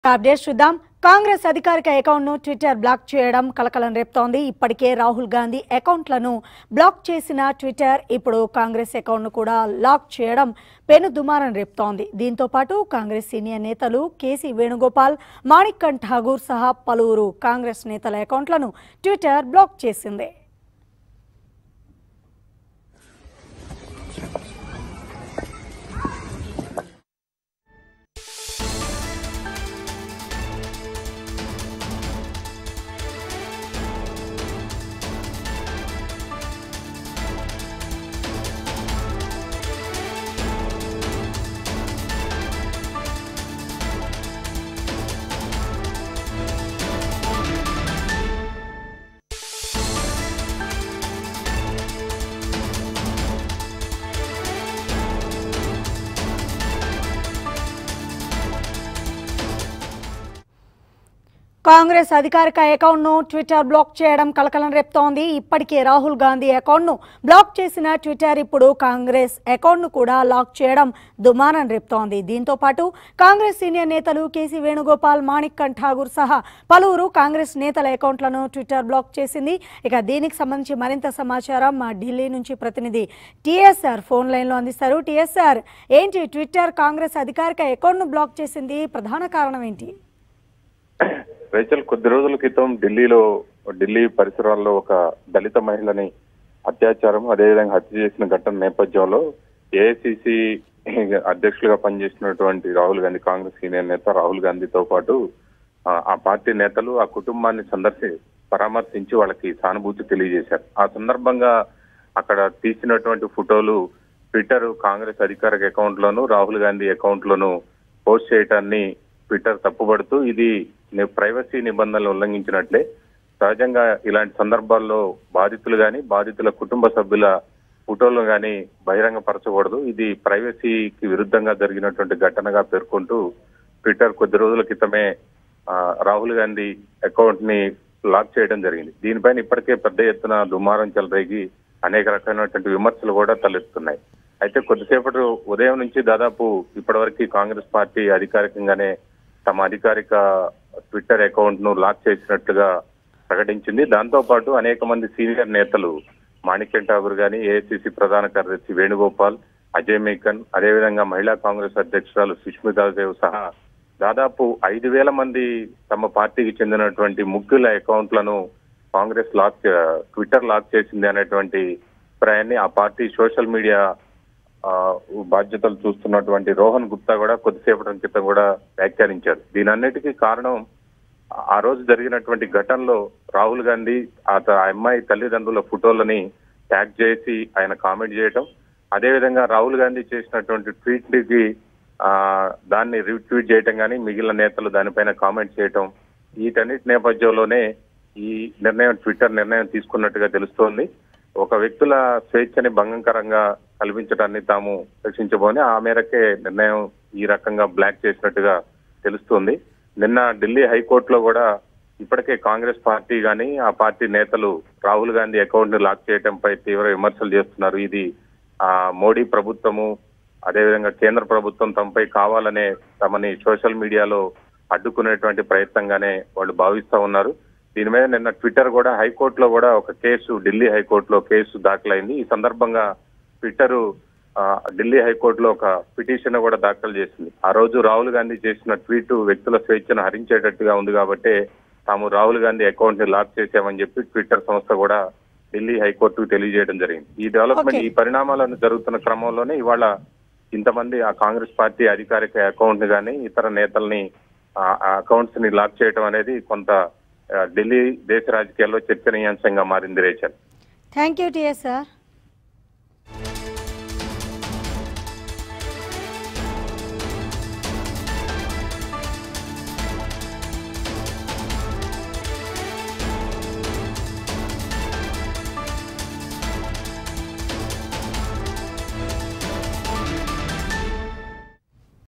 Update చూద్దాం కాంగ్రెస్ అధికారిక అకౌంట్ను ట్విట్టర్ బ్లాక్ చేయడం కలకలం రేపుతోంది ఇప్పటికే రాహుల్ గాంధీ అకౌంట్లను బ్లాక్ చేసిన ట్విట్టర్ ఇప్పుడు కాంగ్రెస్ అకౌంట్ను కూడా లాక్ చేయడం పెను దుమారం రేపుతోంది దీంతో పాటు కాంగ్రెస్ సీనియర్ నేతలు కేసీ వేణుగోపాల్ మాణిక్కన్ ఠాగూర్ సహా పలువురు కాంగ్రెస్ నేతల అకౌంట్లను ట్విట్టర్ బ్లాక్ చేసింది కాంగ్రెస్ అధికారిక అకౌంట్ను ట్విట్టర్ బ్లాక్ చేయడం కలకలం రేపుతోంది ఇప్పటికే రాహుల్ గాంధీ అకౌంట్ను బ్లాక్ చేసిన ట్విట్టర్ ఇప్పుడు కాంగ్రెస్ అకౌంట్ను కూడా లాక్ చేయడం దుమారం రేపుతోంది దీంతో పాటు కాంగ్రెస్ సీనియర్ నేతలు కేసీ వేణుగోపాల్ మాణిక్కన్ ఠాగూర్ సహా పలువురు కాంగ్రెస్ నేతల అకౌంట్లను ట్విట్టర్ బ్లాక్ చేసింది ఇక దీనికి సంబంధించి మరింత సమాచారం మా ఢిల్లీ నుంచి ప్రతినిధి టీఎస్ఆర్ ఫోన్ లైన్లో అందిస్తారు టీఎస్ఆర్ ఏంటి ట్విట్టర్ కాంగ్రెస్ అధికారిక అకౌంట్ను బ్లాక్ చేసింది ప్రధాన కారణం ఏంటి రేచల్ కొద్ది రోజుల క్రితం ఢిల్లీలో ఢిల్లీ పరిసరాల్లో ఒక దళిత మహిళని అత్యాచారం అదేవిధంగా హత్య చేసిన ఘటన నేపథ్యంలో ఏఐసిసి అధ్యక్షులుగా పనిచేసినటువంటి రాహుల్ గాంధీ కాంగ్రెస్ సీనియర్ నేత రాహుల్ గాంధీతో పాటు ఆ, ఆ పార్టీ నేతలు ఆ కుటుంబాన్ని సందర్శి పరామర్శించి వాళ్ళకి సానుభూతి తెలియజేశారు ఆ సందర్భంగా అక్కడ తీసినటువంటి ఫోటోలు ట్విట్టర్ కాంగ్రెస్ అధికారిక అకౌంట్ లోను రాహుల్ గాంధీ అకౌంట్ లోను పోస్ట్ చేయటాన్ని ట్విట్టర్ తప్పుపడుతూ ఇది ని- ప్రైవసీ నిబంధనలు ఉల్లంఘించినట్లే సహజంగా ఇలాంటి సందర్భాల్లో బాధితులు గాని బాధితుల కుటుంబ సభ్యుల ఫోటోలు గాని బహిరంగపరచకూడదు ఇది ప్రైవసీకి విరుద్ధంగా జరిగినటువంటి ఘటనగా పేర్కొంటూ ట్విట్టర్ కొద్ది రోజుల క్రితమే ఆ, రాహుల్ గాంధీ అకౌంట్ ని లాక్ చేయడం జరిగింది దీనిపైన ఇప్పటికే పెద్ద ఎత్తున దుమారం చెలరేగి అనేక రకమైనటువంటి విమర్శలు కూడా తలెత్తుతున్నాయి అయితే కొద్దిసేపటి ఉదయం నుంచి దాదాపు ఇప్పటివరకు కాంగ్రెస్ పార్టీ అధికారికంగానే తమ అధికారిక ట్విట్టర్ అకౌంట్ ను లాక్ చేసినట్లుగా ప్రకటించింది దాంతో పాటు అనేక మంది సీనియర్ నేతలు మాణిక్యం ఠాగూర్ గాని ఏఐసిసి ప్రధాన కార్యదర్శి వేణుగోపాల్ అజయ్ మేకన్ అదేవిధంగా మహిళా కాంగ్రెస్ అధ్యక్షురాలు సుష్మితా దేవ్ సహా దాదాపు ఐదు వేల మంది తమ పార్టీకి చెందినటువంటి ముఖ్యుల అకౌంట్లను కాంగ్రెస్ లాక్ చే- ట్విట్టర్ లాక్ చేసింది అనేటువంటి అభిప్రాయాన్ని ఆ పార్టీ సోషల్ మీడియా ఆ, బాధ్యతలు చూస్తున్నటువంటి రోహన్ గుప్తా కూడా కొద్దిసేపటి క్రితం కూడా వ్యాఖ్యానించారు దీనన్నిటికీ కారణం ఆ రోజు జరిగినటువంటి ఘటనలో రాహుల్ గాంధీ ఆ త- ఆ అమ్మాయి తల్లిదండ్రుల ఫోటోలని ట్యాగ్ చేసి ఆయన కామెంట్ చేయటం అదేవిధంగా రాహుల్ గాంధీ చేసినటువంటి ట్వీట్ కి ఆ దాన్ని రీట్వీట్ చేయటం కానీ మిగిలిన నేతలు దానిపైన కామెంట్ చేయటం వీటన్నిటి నేపథ్యంలోనే ఈ నిర్ణయం ట్విట్టర్ నిర్ణయం తీసుకున్నట్టుగా తెలుస్తోంది ఒక వ్యక్తుల స్వేచ్ఛని భంగకరంగా కల్పించడాన్ని తాము రక్షించబోని ఆ మేరకే నిర్ణయం ఈ రకంగా బ్లాక్ చేసినట్టుగా తెలుస్తోంది నిన్న ఢిల్లీ హైకోర్టులో కూడా ఇప్పటికే కాంగ్రెస్ పార్టీ గాని ఆ పార్టీ నేతలు రాహుల్ గాంధీ అకౌంట్ ని లాక్ చేయడంపై తీవ్ర విమర్శలు చేస్తున్నారు ఇది ఆ మోడీ ప్రభుత్వము అదేవిధంగా కేంద్ర ప్రభుత్వం తమపై కావాలనే తమని సోషల్ మీడియాలో అడ్డుకునేటువంటి ప్రయత్నంగానే వాళ్ళు భావిస్తా ఉన్నారు దీని మీద నిన్న ట్విట్టర్ కూడా హైకోర్టులో కూడా ఒక కేసు ఢిల్లీ హైకోర్టులో కేసు దాఖలైంది ఈ సందర్భంగా ట్విట్టర్ ఆ, ఢిల్లీ హైకోర్టులో ఒక పిటిషన్ కూడా దాఖలు చేసింది ఆ రోజు రాహుల్ గాంధీ చేసిన ట్వీట్ వ్యక్తుల స్వేచ్ఛను హరించేటట్టుగా ఉంది కాబట్టి తాము రాహుల్ గాంధీ అకౌంట్ ని లాక్ చేశామని చెప్పి ట్విట్టర్ సంస్థ కూడా ఢిల్లీ హైకోర్టుకు తెలియజేయడం జరిగింది ఈ డెవలప్మెంట్ Okay. ఈ పరిణామాలను జరుగుతున్న క్రమంలోనే ఇవాళ ఇంతమంది ఆ కాంగ్రెస్ పార్టీ అధికారిక అకౌంట్ ని కానీ ఇతర నేతల్ని ఆ అకౌంట్స్ ని లాక్ చేయడం అనేది కొంత ఆ, ఢిల్లీ దేశ రాజకీయాల్లో చర్చనీయాంశంగా మారింది రేచల్ థ్యాంక్ యూ టీఎస్ఆర్